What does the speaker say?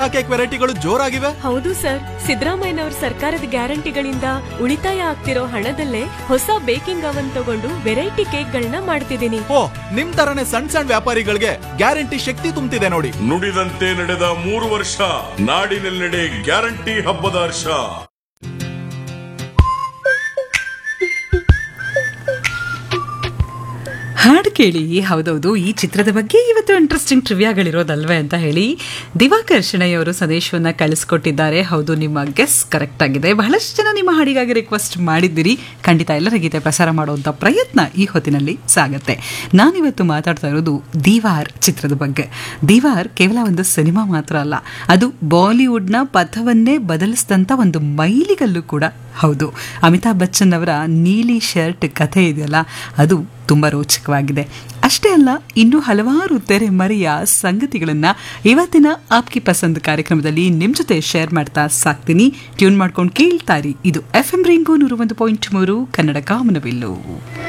cake ವೆರೈಟಿಗಳು ಜೋರಾಗಿವೆ ಹೌದು sir ಸಿದ್ದರಾಮಯ್ಯನವ್ರ ಸರ್ಕಾರದ ಗ್ಯಾರಂಟಿಗಳಿಂದ ಉಳಿತಾಯ ಆಗ್ತಿರೋ ಹಣದಲ್ಲೇ ಹೊಸ ಬೇಕಿಂಗ್ ಅವನ್ ತಗೊಂಡು ವೆರೈಟಿ ಕೇಕ್ಗಳನ್ನ ಮಾಡ್ತಿದ್ದೀನಿ ಓ ನಿಮ್ ತರನೇ ಸಣ್ಣ ಸಣ್ಣ ವ್ಯಾಪಾರಿಗಳಿಗೆ ಗ್ಯಾರಂಟಿ ಶಕ್ತಿ ತುಂಬ್ತಿದೆ ನೋಡಿ ನುಡಿದಂತೆ ನಡೆದ ಮೂರು ವರ್ಷ ನಾಡಿನೆಲ್ಲೆಡೆ ಗ್ಯಾರಂಟಿ ಹಬ್ಬದ ಹರ್ಷ ಹಾಡು ಕೇಳಿ ಹೌದೌದು ಈ ಚಿತ್ರದ ಬಗ್ಗೆ ಇವತ್ತು ಇಂಟ್ರೆಸ್ಟಿಂಗ್ ಟ್ರಿವಿಯಾಗಳಿರೋದಲ್ವೇ ಅಂತ ಹೇಳಿ ದಿವಾಕರ್ ಶೆಣೈ ಅವರು ಸಂದೇಶವನ್ನ ಕಳಿಸ್ಕೊಟ್ಟಿದ್ದಾರೆ ಹೌದು ನಿಮ್ಮ ಗೆಸ್ ಕರೆಕ್ಟ್ ಆಗಿದೆ ಬಹಳಷ್ಟು ಜನ ನಿಮ್ಮ ಹಾಡಿಗಾಗಿ ರಿಕ್ವೆಸ್ಟ್ ಮಾಡಿದ್ದೀರಿ ಖಂಡಿತ ಎಲ್ಲರ ಗೀತೆ ಪ್ರಸಾರ ಮಾಡುವಂಥ ಪ್ರಯತ್ನ ಈ ಹೊತ್ತಿನಲ್ಲಿ ಸಾಗತ್ತೆ ನಾನಿವತ್ತು ಮಾತಾಡ್ತಾ ಇರೋದು ದಿವಾರ್ ಚಿತ್ರದ ಬಗ್ಗೆ ದಿವಾರ್ ಕೇವಲ ಒಂದು ಸಿನಿಮಾ ಮಾತ್ರ ಅಲ್ಲ ಅದು ಬಾಲಿವುಡ್ನ ಪಥವನ್ನೇ ಬದಲಿಸಿದಂಥ ಒಂದು ಮೈಲಿಗಲ್ಲು ಕೂಡ ಹೌದು ಅಮಿತಾಬ್ ಬಚ್ಚನ್ ಅವರ ನೀಲಿ ಶರ್ಟ್ ಕಥೆ ಇದೆಯಲ್ಲ ಅದು ತುಂಬ ರೋಚಕವಾಗಿದೆ ಅಷ್ಟೇ ಅಲ್ಲ ಇನ್ನೂ ಹಲವಾರು ತೆರೆ ಮರೆಯ ಸಂಗತಿಗಳನ್ನು ಇವತ್ತಿನ ಆಪ್ಕಿ ಪಸಂದ್ ಕಾರ್ಯಕ್ರಮದಲ್ಲಿ ನಿಮ್ಮ ಜೊತೆ ಶೇರ್ ಮಾಡ್ತಾ ಸಾಕ್ತೀನಿ ಟ್ಯೂನ್ ಮಾಡ್ಕೊಂಡು ಕೇಳ್ತಾರಿ ಇದು ಎಫ್ ಎಂ ರಿಂಗು ನೂರು ಒಂದು ಪಾಯಿಂಟ್ ಮೂರು ಕನ್ನಡ ಕಾಮನವಿಲ್ಲು